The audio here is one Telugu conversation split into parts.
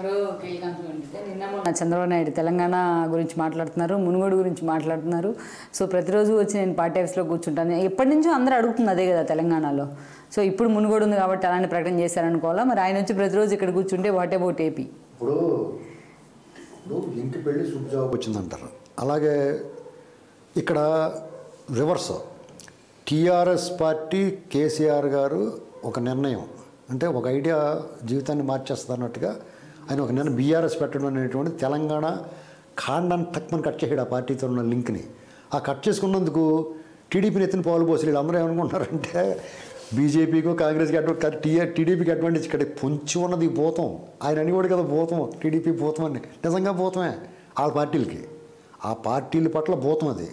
నిన్న మొన్న చంద్రబాబు నాయుడు తెలంగాణ గురించి మాట్లాడుతున్నారు మునుగోడు గురించి మాట్లాడుతున్నారు సో ప్రతిరోజు వచ్చి నేను పార్టీ ఆఫీస్లో కూర్చుంటాను ఎప్పటి నుంచో అందరూ అడుగుతుంది అదే కదా తెలంగాణలో సో ఇప్పుడు మునుగోడు ఉంది కాబట్టి అలాంటి ప్రకటన చేశారనుకోవాలా మరి ఆయన వచ్చి ప్రతిరోజు ఇక్కడ కూర్చుంటే వాట్ అబౌట్ ఏపీ ఇప్పుడు ఇప్పుడు ఇంటి పెళ్ళి శుభ జవాబు వచ్చిందంటారు అలాగే ఇక్కడ రివర్స్ టీఆర్ఎస్ పార్టీ కేసీఆర్ గారు ఒక నిర్ణయం అంటే ఒక ఐడియా జీవితాన్ని మార్చేస్తుంది అన్నట్టుగా ఆయన ఒక నిర్ణయం బీఆర్ఎస్ పెట్టడం అనేటువంటి తెలంగాణ ఖాండాన్ని తక్కువని కట్ చేసాడు ఆ పార్టీతో ఉన్న లింక్ని ఆ కట్ చేసుకున్నందుకు టీడీపీని ఎత్తిన పాలు పోసి వీళ్ళందరూ ఏమనుకుంటున్నారంటే బీజేపీకో కాంగ్రెస్కి అడ్వాంటేజ్ టీఆర్ టీడీపీకి అడ్వాంటేజ్ ఇక్కడ పొంచి ఉన్నది ఈ భూతం ఆయన అనివాడు కదా భూతం టీడీపీ భూతం అని నిజంగా భూతమే వాళ్ళ పార్టీలకి ఆ పార్టీల పట్ల భూతం అది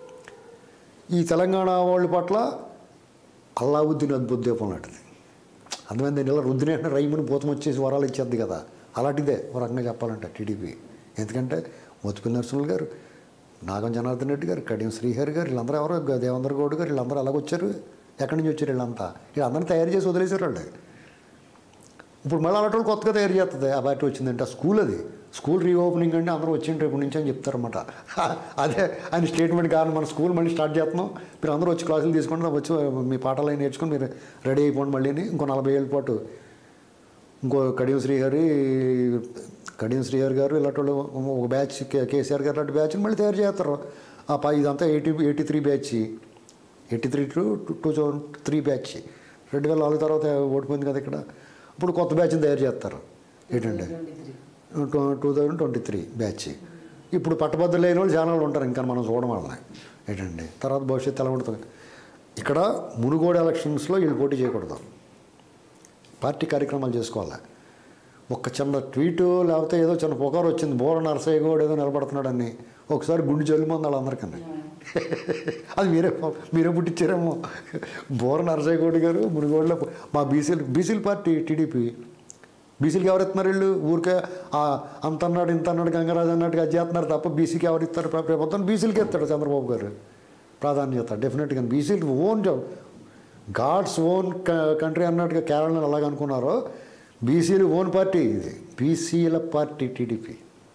ఈ తెలంగాణ వాళ్ళ పట్ల అల్లావుద్దీన్ అద్భుత దీపం లాంటిది అందువల్ల ఇలా రుద్దిని అంటే రైముని భూతం వచ్చేసి వరాలు ఇచ్చేది కదా అలాంటిదే ఒక రకంగా చెప్పాలంటే టీడీపీ ఎందుకంటే మోతిపల్లి నరసింహులు గారు నాగం జనార్దన్ రెడ్డి గారు కడియం శ్రీహరి గారు వీళ్ళందరూ ఎవరో దేవేంద్ర గౌడ్ గారు వీళ్ళందరూ ఎలాగొచ్చారు ఎక్కడి నుంచి వచ్చారు వీళ్ళంతా వీళ్ళందరినీ తయారు చేసి వదిలేశారు వాళ్ళు ఇప్పుడు మళ్ళీ అలాంటి వాళ్ళు కొత్తగా తయారు చేస్తుంది ఆ పార్టీ వచ్చిందంటే ఆ స్కూల్ అది స్కూల్ రీఓపెనింగ్ అంటే అందరూ వచ్చిండ్రు ఇప్పటి నుంచి అని చెప్తారన్నమాట అదే ఆయన స్టేట్మెంట్ కారణం మన స్కూల్ మళ్ళీ స్టార్ట్ చేస్తున్నాం మీరు అందరూ వచ్చి క్లాసులు తీసుకుంటే వచ్చి మీ పాఠాలు అవి నేర్చుకొని మీరు రెడీ అయిపోండి మళ్ళీని ఇంకో నలభై ఏళ్ళ పాటు ఇంకో కడియం శ్రీహరి కడియం శ్రీహరి గారు ఇలాంటి వాళ్ళు ఒక బ్యాచ్ కే- కేసీఆర్ గారు లాంటి బ్యాచ్ని మళ్ళీ తయారు చేస్తారు ఆ పై ఇదంతా eighty eighty three batch eighty three to two thousand three batch రెండు వేల నాలుగు తర్వాత ఓడిపోయింది కదా ఇక్కడ ఇప్పుడు కొత్త బ్యాచ్ని తయారు చేస్తారు ఏంటండి two two thousand twenty three batch ఇప్పుడు పట్టభద్రులు లేని వాళ్ళు ఛానల్ ఉంటారు ఇంకా మనం చూడడం వల్ల ఏంటండి తర్వాత భవిష్యత్తు ఎలా ఉంటుంది ఇక్కడ మునుగోడు ఎలక్షన్స్లో వీళ్ళు పోటీ చేయకూడదు పార్టీ కార్యక్రమాలు చేసుకోవాలి ఒక్క చిన్న ట్వీట్ లేకపోతే ఏదో చిన్న పుకారు వచ్చింది బోర నరసయ్య గౌడ్ ఏదో నిలబడుతున్నాడని ఒకసారి గుండు జల్లుమంది వాళ్ళందరికన్నా అది మీరే మీరే పుట్టించారేమో బోర నరసయ్య గౌడ్ గారు మునుగోడులో మా బీసీలు బీసీల పార్టీ టీడీపీ బీసీలకి ఎవరు ఇస్తున్నారు వీళ్ళు ఊరికే ఆ అంత అన్నాడు ఇంత అన్నాడు గంగరాజు అన్నట్టుగా అది చేస్తున్నారు తప్ప బీసీకి ఎవరు ఇస్తారు ప్ర- ప్రభుత్వం బీసీలకి ఇస్తాడు చంద్రబాబు గారు ప్రాధాన్యత డెఫినెట్గా బీసీలు ఓన్ గాడ్స్ ఓన్ కంట్రీ అన్నట్టుగా కేరళను అలాగ అనుకున్నారో బీసీలు ఓన్ పార్టీ ఇది బీసీల పార్టీ టీడీపీ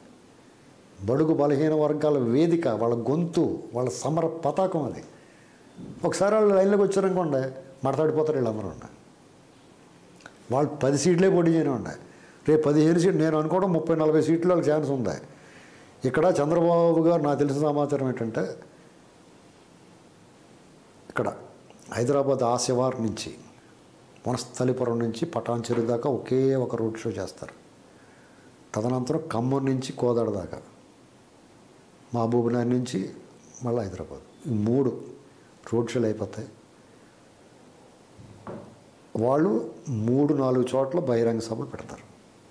బడుగు బలహీన వర్గాల వేదిక వాళ్ళ గొంతు వాళ్ళ సమర పతాకం అది ఒకసారి వాళ్ళు లైన్లోకి వచ్చారనుకోండి మాట్లాడిపోతారు వీళ్ళందరూ ఉన్నాయి వాళ్ళు పది సీట్లే పోటీ చేయని ఉన్నాయి రేపు పదిహేను సీట్లు నేను అనుకోవడం ముప్పై నలభై సీట్లు వాళ్ళకి ఛాన్స్ ఉంది ఇక్కడ చంద్రబాబు గారు నాకు తెలిసిన సమాచారం ఏంటంటే ఇక్కడ హైదరాబాద్ ఆశివార్ నుంచి వనస్థలిపురం నుంచి పటాన్చెరు దాకా ఒకే ఒక రోడ్ షో చేస్తారు తదనంతరం ఖమ్మం నుంచి కోదాడ దాకా మహబూబ్నగర్ నుంచి మళ్ళీ హైదరాబాద్ ఈ మూడు రోడ్ షోలు అయిపోతాయి వాళ్ళు మూడు నాలుగు చోట్ల బహిరంగ సభలు పెడతారు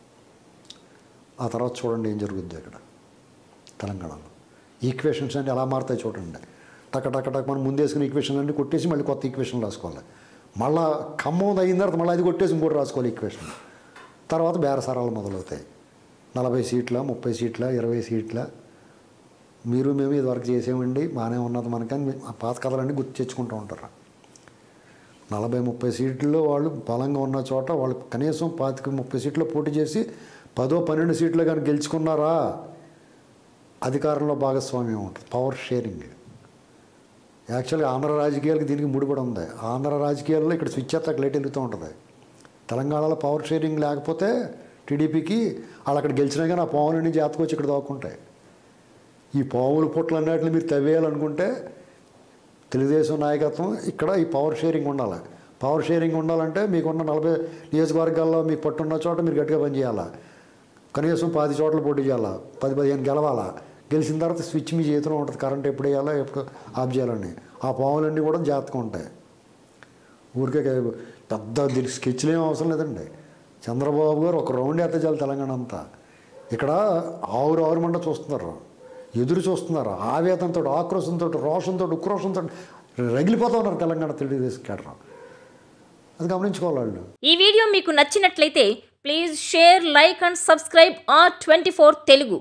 ఆ తర్వాత చూడండి ఏం జరుగుద్ది ఇక్కడ తెలంగాణలో ఈక్వేషన్స్ అంటే ఎలా మారుతాయి చూడండి టక టక టక్ మనం ముందేసుకున్న ఈక్వేషన్ అన్ని కొట్టేసి మళ్ళీ కొత్త ఈక్వేషన్ రాసుకోవాలి మళ్ళా ఖమ్మం అయిన తర్వాత మళ్ళీ అది కొట్టేసి ఇంకోటి రాసుకోవాలి ఈక్వేషన్ తర్వాత బేరసారాలు మొదలవుతాయి నలభై సీట్ల ముప్పై సీట్ల ఇరవై సీట్ల మీరు మేము ఇది వరకు చేసేమండి బాగానే ఉన్నది మనకని ఆ పాత కథలన్నీ గుర్తు తెచ్చుకుంటూ ఉంటారు నలభై ముప్పై సీట్లలో వాళ్ళు బలంగా ఉన్న చోట వాళ్ళు కనీసం పాతిక ముప్పై సీట్లు పోటీ చేసి పదో పన్నెండు సీట్లు కానీ గెలుచుకున్నారా అధికారంలో భాగస్వామ్యం ఉంటుంది పవర్ షేరింగ్ యాక్చువల్గా ఆంధ్ర రాజకీయాలకి దీనికి ముడిపడి ఉంది ఆంధ్ర రాజకీయాల్లో ఇక్కడ స్విచ్ ఎత్తాక లేట్ వెళ్తూ ఉంటుంది తెలంగాణలో పవర్ షేరింగ్ లేకపోతే టీడీపీకి వాళ్ళు అక్కడ గెలిచినా కానీ ఆ పావులన్నీ జాతకొచ్చి ఇక్కడ దాక్కుంటాయి ఈ పావుల పుట్టలు అన్నిటిని మీరు తవ్వేయాలనుకుంటే తెలుగుదేశం నాయకత్వం ఇక్కడ ఈ పవర్ షేరింగ్ ఉండాలి పవర్ షేరింగ్ ఉండాలంటే మీకున్న నలభై నియోజకవర్గాల్లో మీకు పట్టున్న చోట మీరు గట్టిగా పనిచేయాలా కనీసం పది చోట్ల పోటీ చేయాలా పది పదిహేను గెలవాలా గెలిచిన తర్వాత స్విచ్ మీ చేతిలో ఉంటుంది కరెంట్ ఎప్పుడు వేయాలా ఎప్పుడు ఆఫ్ చేయాలని ఆ పావులన్నీ కూడా జాతకం ఉంటాయి ఊరికే క- పెద్ద దీనికి స్కెచ్లు ఏం అవసరం లేదండి చంద్రబాబు గారు ఒక రౌండ్ వేస్తే చాలు తెలంగాణ అంతా ఇక్కడ ఆవురు ఆవురు మంట చూస్తున్నారు ఎదురు చూస్తున్నారు ఆవేదంతో ఆక్రోశంతో రోషంతో ఉక్రోషంతో రగిలిపోతా ఉన్నారు తెలంగాణ తెలుగుదేశం కేడర్ అది గమనించుకోవాలి వాళ్ళు ఈ వీడియో మీకు నచ్చినట్లయితే please share like and subscribe R twenty Telugu